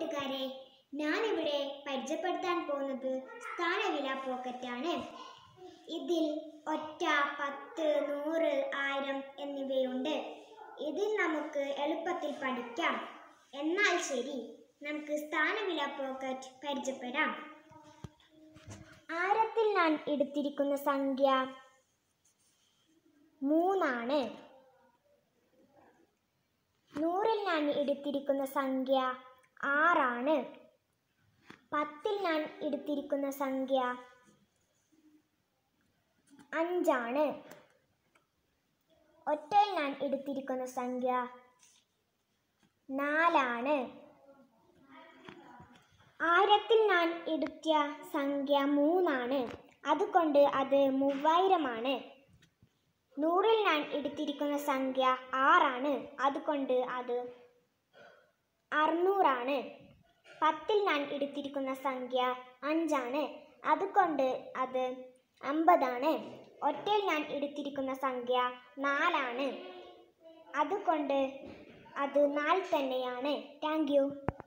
കൂട്ടുകാരെ ഞാനിവിടെ പരിചയപ്പെടുത്താൻ പോകുന്നത് സ്ഥാനവില പോക്കറ്റാണ് ഇതിൽ ഒറ്റ പത്ത് നൂറ് ആയിരം എന്നിവയുണ്ട് ഇതിൽ നമുക്ക് എളുപ്പത്തിൽ പഠിക്കാം എന്നാൽ ശരി നമുക്ക് സ്ഥാനവില പോക്കറ്റ് പരിചയപ്പെടാം ആയിരത്തിൽ ഞാൻ എടുത്തിരിക്കുന്ന സംഖ്യ മൂന്നാണ് നൂറിൽ ഞാൻ എടുത്തിരിക്കുന്ന സംഖ്യ ആറാണ് പത്തിൽ ഞാൻ എടുത്തിരിക്കുന്ന സംഖ്യ അഞ്ചാണ് ഒറ്റയിൽ ഞാൻ എടുത്തിരിക്കുന്ന സംഖ്യ നാലാണ് ആയിരത്തിൽ ഞാൻ എടുത്ത സംഖ്യ മൂന്നാണ് അതുകൊണ്ട് അത് മൂവായിരമാണ് നൂറിൽ ഞാൻ എടുത്തിരിക്കുന്ന സംഖ്യ ആറാണ് അതുകൊണ്ട് അത് അറുന്നൂറാണ് പത്തിൽ ഞാൻ എടുത്തിരിക്കുന്ന സംഖ്യ അഞ്ചാണ് അതുകൊണ്ട് അത് അമ്പതാണ് ഒറ്റയിൽ ഞാൻ എടുത്തിരിക്കുന്ന സംഖ്യ നാലാണ് അതുകൊണ്ട് അത് നാല് തന്നെയാണ് താങ്ക് യു